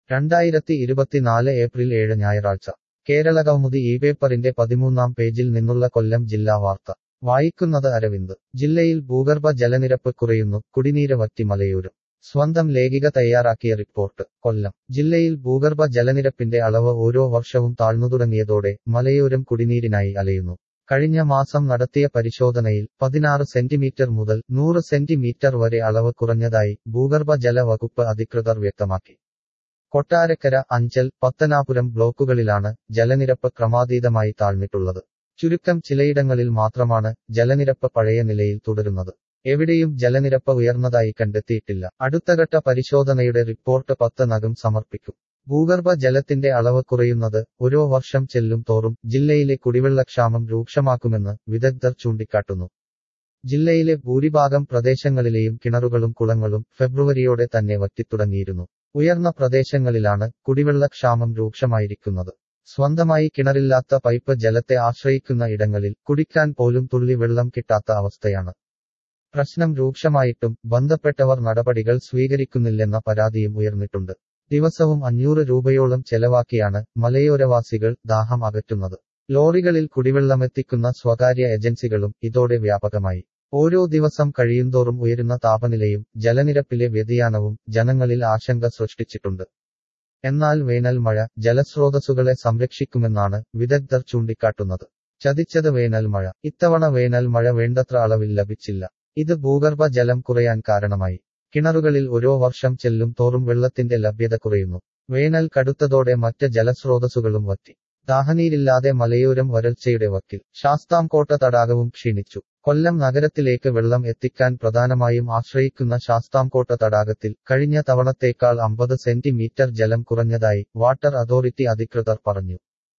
രണ്ടായിരത്തി ഇരുപത്തിനാല് ഏപ്രിൽ ഏഴ് ഞായറാഴ്ച കേരളകൗമുദി ഈ പേപ്പറിന്റെ പതിമൂന്നാം പേജിൽ നിന്നുള്ള കൊല്ലം ജില്ലാ വാർത്ത വായിക്കുന്നത് അരവിന്ദ് ജില്ലയിൽ ഭൂഗർഭ ജലനിരപ്പ് കുറയുന്നു കുടിനീര് വറ്റി മലയോരം സ്വന്തം ലേഖിക തയ്യാറാക്കിയ റിപ്പോർട്ട് കൊല്ലം ജില്ലയിൽ ഭൂഗർഭ ജലനിരപ്പിന്റെ അളവ് ഓരോ വർഷവും താഴ്ന്നുതുടങ്ങിയതോടെ മലയോരം കുടിനീരിനായി അലയുന്നു കഴിഞ്ഞ മാസം നടത്തിയ പരിശോധനയിൽ പതിനാറ് സെന്റിമീറ്റർ മുതൽ നൂറ് സെന്റിമീറ്റർ വരെ അളവ് കുറഞ്ഞതായി ഭൂഗർഭ ജല വകുപ്പ് അധികൃതർ വ്യക്തമാക്കി കൊട്ടാരക്കര അഞ്ചൽ പത്തനാപുരം ബ്ലോക്കുകളിലാണ് ജലനിരപ്പ് ക്രമാതീതമായി താഴ്ന്നിട്ടുള്ളത് ചുരുക്കം ചിലയിടങ്ങളിൽ മാത്രമാണ് ജലനിരപ്പ് പഴയ നിലയിൽ തുടരുന്നത് എവിടെയും ജലനിരപ്പ് ഉയർന്നതായി കണ്ടെത്തിയിട്ടില്ല അടുത്തഘട്ട പരിശോധനയുടെ റിപ്പോർട്ട് പത്ത് നകം സമർപ്പിക്കും ഭൂഗർഭ ജലത്തിന്റെ അളവ് കുറയുന്നത് ഓരോ വർഷം ചെല്ലും തോറും ജില്ലയിലെ കുടിവെള്ളക്ഷാമം രൂക്ഷമാക്കുമെന്ന് വിദഗ്ധർ ചൂണ്ടിക്കാട്ടുന്നു ജില്ലയിലെ ഭൂരിഭാഗം പ്രദേശങ്ങളിലെയും കിണറുകളും കുളങ്ങളും ഫെബ്രുവരിയോടെ തന്നെ വറ്റിത്തുടങ്ങിയിരുന്നു ഉയർന്ന പ്രദേശങ്ങളിലാണ് കുടിവെള്ളക്ഷാമം രൂക്ഷമായിരിക്കുന്നത് സ്വന്തമായി കിണറില്ലാത്ത പൈപ്പ് ജലത്തെ ആശ്രയിക്കുന്ന ഇടങ്ങളിൽ കുടിക്കാൻ പോലും തുള്ളി വെള്ളം കിട്ടാത്ത അവസ്ഥയാണ് പ്രശ്നം രൂക്ഷമായിട്ടും ബന്ധപ്പെട്ടവർ നടപടികൾ സ്വീകരിക്കുന്നില്ലെന്ന പരാതിയും ഉയർന്നിട്ടുണ്ട് ദിവസവും അഞ്ഞൂറ് രൂപയോളം ചെലവാക്കിയാണ് മലയോരവാസികൾ ദാഹം അകറ്റുന്നത് ലോറികളിൽ കുടിവെള്ളമെത്തിക്കുന്ന സ്വകാര്യ ഏജൻസികളും ഇതോടെ വ്യാപകമായി ഓരോ ദിവസം കഴിയുന്തോറും ഉയരുന്ന താപനിലയും ജലനിരപ്പിലെ വ്യതിയാനവും ജനങ്ങളിൽ ആശങ്ക സൃഷ്ടിച്ചിട്ടുണ്ട് എന്നാൽ വേനൽ മഴ ജലസ്രോതസ്സുകളെ സംരക്ഷിക്കുമെന്നാണ് വിദഗ്ധർ ചൂണ്ടിക്കാട്ടുന്നത് ചതിച്ചത് വേനൽ മഴ ഇത്തവണ വേനൽ മഴ വേണ്ടത്ര അളവിൽ ലഭിച്ചില്ല ഇത് ഭൂഗർഭ ജലം കുറയാൻ കാരണമായി കിണറുകളിൽ ഓരോ വർഷം ചെല്ലും തോറും വെള്ളത്തിന്റെ ലഭ്യത കുറയുന്നു വേനൽ കടുത്തതോടെ മറ്റ് ജലസ്രോതസ്സുകളും വറ്റി ദാഹനീരില്ലാതെ മലയോരം വരൾച്ചയുടെ വക്കിൽ ശാസ്താംകോട്ട തടാകവും ക്ഷീണിച്ചു കൊല്ലം നഗരത്തിലേക്ക് വെള്ളം എത്തിക്കാൻ പ്രധാനമായും ആശ്രയിക്കുന്ന ശാസ്താംകോട്ട തടാകത്തിൽ കഴിഞ്ഞ തവണത്തേക്കാൾ അമ്പത് സെന്റിമീറ്റർ ജലം കുറഞ്ഞതായി വാട്ടർ അതോറിറ്റി അധികൃതർ പറഞ്ഞു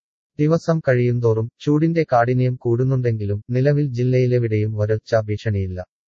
ദിവസം കഴിയുന്തോറും ചൂടിന്റെ കാഠിന്യം കൂടുന്നുണ്ടെങ്കിലും നിലവിൽ ജില്ലയിലെവിടെയും വരൾച്ചാ ഭീഷണിയില്ല